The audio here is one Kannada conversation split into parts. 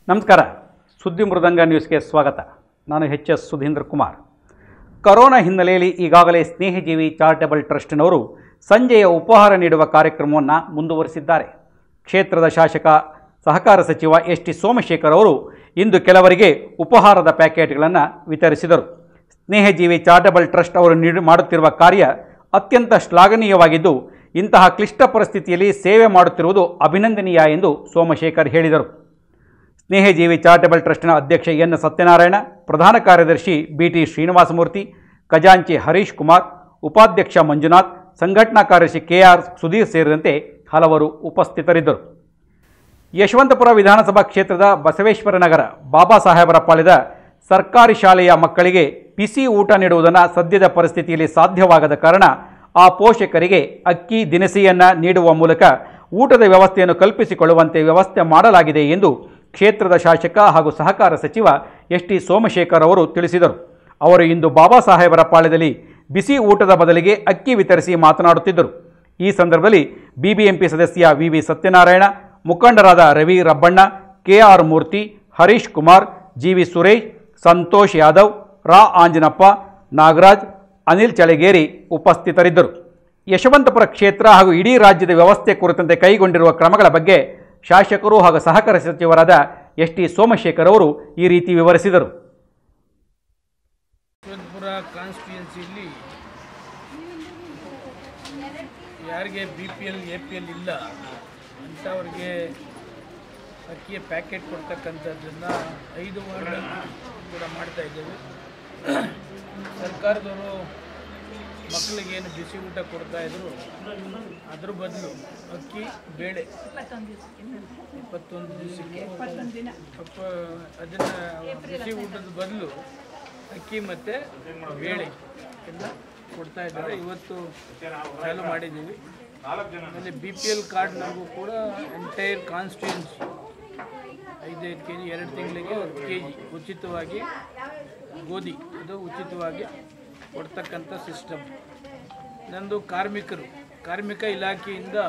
ನಮಸ್ಕಾರ ಸುದ್ದಿ ಮೃದಂಗ ನ್ಯೂಸ್ಗೆ ಸ್ವಾಗತ ನಾನು H S Sudheendra Kumar corona ಹಿನ್ನೆಲೆಯಲ್ಲಿ ಈಗಾಗಲೇ ಸ್ನೇಹಜೀವಿ ಚಾರಿಟಬಲ್ ಟ್ರಸ್ಟ್ನವರು ಸಂಜೆಯ ಉಪಹಾರ ನೀಡುವ ಕಾರ್ಯಕ್ರಮವನ್ನು ಮುಂದುವರಿಸಿದ್ದಾರೆ ಕ್ಷೇತ್ರದ ಶಾಸಕ ಸಹಕಾರ ಸಚಿವ ಎಸ್ ಟಿ ಸೋಮಶೇಖರ್ ಅವರು ಇಂದು ಕೆಲವರಿಗೆ ಉಪಹಾರದ ಪ್ಯಾಕೆಟ್ಗಳನ್ನು ವಿತರಿಸಿದರು ಸ್ನೇಹಜೀವಿ ಚಾರಿಟಬಲ್ ಟ್ರಸ್ಟ್ ಅವರು ನೀಡಿ ಮಾಡುತ್ತಿರುವ ಕಾರ್ಯ ಅತ್ಯಂತ ಶ್ಲಾಘನೀಯವಾಗಿದ್ದು ಇಂತಹ ಕ್ಲಿಷ್ಟ ಪರಿಸ್ಥಿತಿಯಲ್ಲಿ ಸೇವೆ ಮಾಡುತ್ತಿರುವುದು ಅಭಿನಂದನೀಯ ಎಂದು ಸೋಮಶೇಖರ್ ಹೇಳಿದರು ಸ್ನೇಹಜೀವಿ ಚಾರಿಟಬಲ್ ಟ್ರಸ್ಟ್ನ ಅಧ್ಯಕ್ಷ ಎನ್ ಸತ್ಯನಾರಾಯಣ ಪ್ರಧಾನ ಕಾರ್ಯದರ್ಶಿ ಬಿ ಟಿ ಶ್ರೀನಿವಾಸಮೂರ್ತಿ ಖಜಾಂಚಿ ಹರೀಶ್ ಕುಮಾರ್ ಉಪಾಧ್ಯಕ್ಷ ಮಂಜುನಾಥ್ ಸಂಘಟನಾ ಕಾರ್ಯದರ್ಶಿ ಕೆ ಆರ್ ಸುಧೀರ್ ಸೇರಿದಂತೆ ಹಲವರು ಉಪಸ್ಥಿತರಿದ್ದರು ಯಶವಂತಪುರ ವಿಧಾನಸಭಾ ಕ್ಷೇತ್ರದ ಬಸವೇಶ್ವರ ನಗರ ಬಾಬಾ ಸಾಹೇಬರ ಪಾಳ್ಯದ ಸರ್ಕಾರಿ ಶಾಲೆಯ ಮಕ್ಕಳಿಗೆ ಬಿಸಿ ಊಟ ನೀಡುವುದನ್ನು ಸದ್ಯದ ಪರಿಸ್ಥಿತಿಯಲ್ಲಿ ಸಾಧ್ಯವಾಗದ ಕಾರಣ ಆ ಪೋಷಕರಿಗೆ ಅಕ್ಕಿ ದಿನಸಿಯನ್ನು ನೀಡುವ ಮೂಲಕ ಊಟದ ವ್ಯವಸ್ಥೆಯನ್ನು ಕಲ್ಪಿಸಿಕೊಳ್ಳುವಂತೆ ವ್ಯವಸ್ಥೆ ಮಾಡಲಾಗಿದೆ ಎಂದು ಕ್ಷೇತ್ರದ ಶಾಸಕ ಹಾಗೂ ಸಹಕಾರ ಸಚಿವ ಎಸ್ ಟಿ ಸೋಮಶೇಖರ್ ಅವರು ತಿಳಿಸಿದರು ಅವರು ಇಂದು ಬಾಬಾ ಸಾಹೇಬರ ಪಾಳ್ಯದಲ್ಲಿ ಬಿಸಿ ಊಟದ ಬದಲಿಗೆ ಅಕ್ಕಿ ವಿತರಿಸಿ ಮಾತನಾಡುತ್ತಿದ್ದರು ಈ ಸಂದರ್ಭದಲ್ಲಿ ಬಿಬಿಎಂಪಿ ಸದಸ್ಯ ವಿ ವಿ ಸತ್ಯನಾರಾಯಣ ಮುಖಂಡರಾದ Ravi Rabbanna K R Murthy Harish Kumar G V Suresh Santosh Yadav ರಾ ಆಂಜನಪ್ಪ ನಾಗರಾಜ್ ಅನಿಲ್ ಚಳಗೇರಿ ಉಪಸ್ಥಿತರಿದ್ದರು ಯಶವಂತಪುರ ಕ್ಷೇತ್ರ ಹಾಗೂ ಇಡೀ ರಾಜ್ಯದ ವ್ಯವಸ್ಥೆ ಕುರಿತಂತೆ ಕೈಗೊಂಡಿರುವ ಕ್ರಮಗಳ ಬಗ್ಗೆ ಶಾಸಕರು ಹಾಗೂ ಸಹಕಾರ ಸಚಿವರಾದ ಎಸ್ ಟಿ ಸೋಮಶೇಖರ್ ಅವರು ಈ ರೀತಿ ವಿವರಿಸಿದರು ಯಶವಂತಪುರ ಕಾನ್ಸ್ಟಿಟ್ಯೂನ್ಸಿಲಿ ಯಾರಿಗೆ B P L A P L ಇಲ್ಲ ಅಂಥವ್ರಿಗೆ ಅಕ್ಕಿಯ ಪ್ಯಾಕೆಟ್ ಕೊಡ್ತಕ್ಕಂಥದ್ದನ್ನು ಐದು ವಾರ್ಡ್ ಕೂಡ ಮಾಡ್ತಾ ಇದ್ದೇವೆ ಸರ್ಕಾರದವರು ಮಕ್ಕಳಿಗೇನು ಬಿಸಿ ಊಟ ಕೊಡ್ತಾ ಇದ್ರು ಅದ್ರ ಬದಲು ಅಕ್ಕಿ ಬೇಳೆ ಇಪ್ಪತ್ತೊಂದು ದಿವಸಕ್ಕೆ ಅಪ್ಪ ಅದನ್ನು ಬಿಸಿ ಊಟದ ಬದಲು ಅಕ್ಕಿ ಮತ್ತು ಬೇಳೆ ಎಲ್ಲ ಕೊಡ್ತಾ ಇದ್ದಾರೆ ಇವತ್ತು ಚಾಲು ಮಾಡಿದ್ದೀವಿ ಆಮೇಲೆ ಬಿ ಪಿ ಎಲ್ ಕಾರ್ಡ್ನವ್ರಿಗೂ ಕೂಡ ಎಂಟೈರ್ ಕಾನ್ಸ್ಟಿಟ್ಯೂನ್ಸಿ ಐದೈದು ಕೆ ಜಿ ಎರಡು ತಿಂಗಳಿಗೆ ಒಂದು ಕೆ ಜಿ ಉಚಿತವಾಗಿ ಗೋಧಿ ಅದು ಉಚಿತವಾಗಿ ಕೊಡ್ತಕ್ಕಂಥ ಸಿಸ್ಟಮ್ ನಂದು ಕಾರ್ಮಿಕರು ಕಾರ್ಮಿಕ ಇಲಾಖೆಯಿಂದ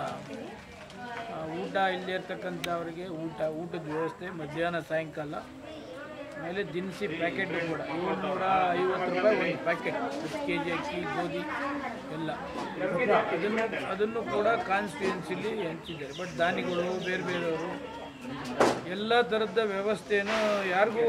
ಆ, ಊಟ ಇಲ್ಲದೆ ಇರ್ತಕ್ಕಂಥವ್ರಿಗೆ ಊಟ ಊಟದ ವ್ಯವಸ್ಥೆ ಮಧ್ಯಾಹ್ನ ಸಾಯಂಕಾಲ ಆಮೇಲೆ ದಿನಸಿ ಪ್ಯಾಕೆಟ್ ಕೂಡ ಏಳ್ನೂರ ಐವತ್ತು ರೂಪಾಯಿ ಒಂದು ಪ್ಯಾಕೆಟ್ ಹತ್ತು ಕೆ ಜಿ ಅಕ್ಕಿ ಗೋಧಿ ಎಲ್ಲ ಅದನ್ನು ಅದನ್ನು ಕೂಡ ಕಾನ್ಸ್ಟಿಟ್ಯೂನ್ಸಿಲಿ ಹಂಚಿದ್ದಾರೆ ಬಟ್ ದಾನಿಗಳು ಬೇರೆ ಬೇರೆಯವರು ಎಲ್ಲ ಥರದ ವ್ಯವಸ್ಥೆಯನ್ನು ಯಾರಿಗೂ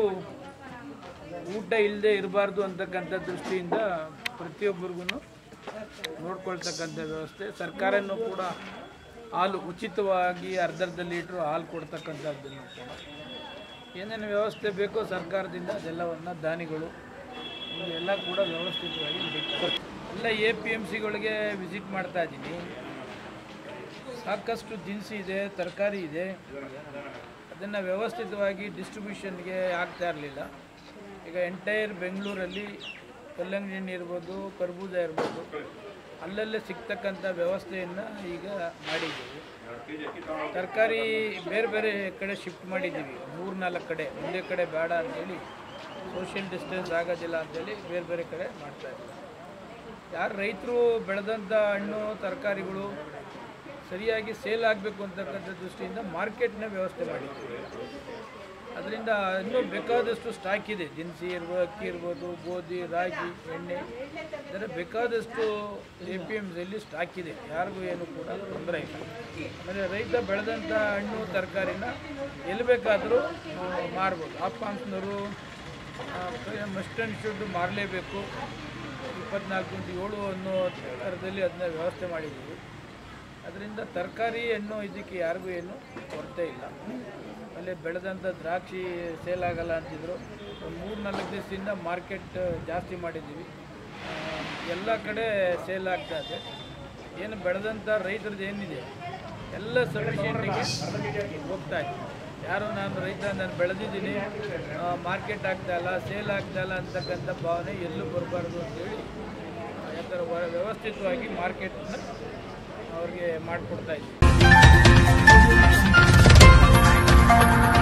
ಊಟ ಇಲ್ಲದೆ ಇರಬಾರ್ದು ಅಂತಕ್ಕಂಥ ದೃಷ್ಟಿಯಿಂದ ಪ್ರತಿಯೊಬ್ಬರಿಗೂ ನೋಡ್ಕೊಳ್ತಕ್ಕಂಥ ವ್ಯವಸ್ಥೆ ಸರ್ಕಾರನೂ ಕೂಡ ಹಾಲು ಉಚಿತವಾಗಿ ಅರ್ಧ ಅರ್ಧ ಲೀಟ್ರು ಹಾಲು ಕೊಡ್ತಕ್ಕಂಥದ್ದನ್ನು ಕೂಡ ಏನೇನು ವ್ಯವಸ್ಥೆ ಬೇಕೋ ಸರ್ಕಾರದಿಂದ ಅದೆಲ್ಲವನ್ನು ದಾನಿಗಳು ಎಲ್ಲ ಕೂಡ ವ್ಯವಸ್ಥಿತವಾಗಿ ನಡೀತದೆ ಎಲ್ಲ ಎ ಪಿ ಎಮ್ ಸಿಗಳಿಗೆ ವಿಸಿಟ್ ಮಾಡ್ತಾ ಇದ್ದೀನಿ ಸಾಕಷ್ಟು ದಿನಸಿ ಇದೆ ತರಕಾರಿ ಇದೆ ಅದನ್ನು ವ್ಯವಸ್ಥಿತವಾಗಿ ಡಿಸ್ಟ್ರಿಬ್ಯೂಷನ್ಗೆ ಆಗ್ತಾ ಇರಲಿಲ್ಲ ಈಗ ಎಂಟೈರ್ ಬೆಂಗಳೂರಲ್ಲಿ ಕಲ್ಲಂಗಡಿ ಹಣ್ಣು ಇರ್ಬೋದು ಕರ್ಬೂಜ ಇರ್ಬೋದು ಅಲ್ಲಲ್ಲೇ ಸಿಗ್ತಕ್ಕಂಥ ವ್ಯವಸ್ಥೆಯನ್ನು ಈಗ ಮಾಡಿದ್ದೀವಿ ತರಕಾರಿ ಬೇರೆ ಬೇರೆ ಕಡೆ ಶಿಫ್ಟ್ ಮಾಡಿದ್ದೀವಿ ಮೂರು ನಾಲ್ಕು ಕಡೆ ಒಂದೇ ಕಡೆ ಬೇಡ ಅಂತೇಳಿ ಸೋಷಿಯಲ್ ಡಿಸ್ಟೆನ್ಸ್ ಆಗೋದಿಲ್ಲ ಅಂತೇಳಿ ಬೇರೆ ಬೇರೆ ಕಡೆ ಮಾಡ್ತಾ ಇದ್ದೀವಿ ಯಾರು ರೈತರು ಬೆಳೆದಂಥ ಹಣ್ಣು ತರಕಾರಿಗಳು ಸರಿಯಾಗಿ ಸೇಲ್ ಆಗಬೇಕು ಅಂತಕ್ಕಂಥ ದೃಷ್ಟಿಯಿಂದ ಮಾರ್ಕೆಟ್ನ ವ್ಯವಸ್ಥೆ ಮಾಡಿದ್ದೀವಿ ಅದರಿಂದ ಇನ್ನೂ ಬೇಕಾದಷ್ಟು ಸ್ಟಾಕ್ ಇದೆ ದಿನಸಿ ಇರ್ಬೋದು ಅಕ್ಕಿ ಇರ್ಬೋದು ಗೋಧಿ ರಾಗಿ ಎಣ್ಣೆ ಇದರ ಬೇಕಾದಷ್ಟು ಎ ಪಿ ಎಮ್ಸಲ್ಲಿ ಸ್ಟಾಕ್ ಇದೆ ಯಾರಿಗೂ ಏನು ಕೂಡ ತೊಂದರೆ ಇಲ್ಲ ಆಮೇಲೆ ರೈತ ಬೆಳೆದಂಥ ಹಣ್ಣು ತರಕಾರಿನ ಎಲ್ಲಿ ಬೇಕಾದರೂ ಮಾರ್ಬೋದು ಆಪ್ಕಾಂಪ್ಸ್ನವರು ಮಸ್ಟ್ ಆ್ಯಂಡ್ ಶುಡ್ ಮಾರಲೇಬೇಕು ಇಪ್ಪತ್ನಾಲ್ಕು ಇಂಟು ಏಳು ಅನ್ನೋ ಥರದಲ್ಲಿ ಅದನ್ನ ವ್ಯವಸ್ಥೆ ಮಾಡಿದ್ದೀವಿ ಅದರಿಂದ ತರಕಾರಿ ಹಣ್ಣು ಇದಕ್ಕೆ ಯಾರಿಗೂ ಏನು ಕೊರತೆ ಇಲ್ಲ ಅಲ್ಲಿ ಬೆಳೆದಂಥ ದ್ರಾಕ್ಷಿ ಸೇಲ್ ಆಗಲ್ಲ ಅಂತಿದ್ರು ಒಂದು ಮೂರು ನಾಲ್ಕು ದಿವಸದಿಂದ ಮಾರ್ಕೆಟ್ ಜಾಸ್ತಿ ಮಾಡಿದ್ದೀವಿ ಆ, ಎಲ್ಲ ಕಡೆ ಸೇಲ್ ಆಗ್ತಾ ಇದೆ ಏನು ಬೆಳೆದಂಥ ರೈತರದ್ದು ಏನಿದೆ ಎಲ್ಲ ಸಫಿಷಿಯೆಂಟಿಗೆ ಹೋಗ್ತಾ ಇದೆ ಯಾರು ನಾನು ರೈತ ನಾನು ಬೆಳೆದಿದ್ದೀನಿ ಮಾರ್ಕೆಟ್ ಆಗ್ತಾ ಇಲ್ಲ ಸೇಲ್ ಆಗ್ತಾ ಇಲ್ಲ ಅಂತಕ್ಕಂಥ ಭಾವನೆ ಎಲ್ಲೂ ಬರಬಾರ್ದು ಅಂತೇಳಿ ಆ, ಈ ಥರ ವ- ವ್ಯವಸ್ಥಿತವಾಗಿ ಮಾರ್ಕೆಟ್ನ ಅವ್ರಿಗೆ ಮಾಡಿಕೊಡ್ತಾ ಇದ್ದೀವಿ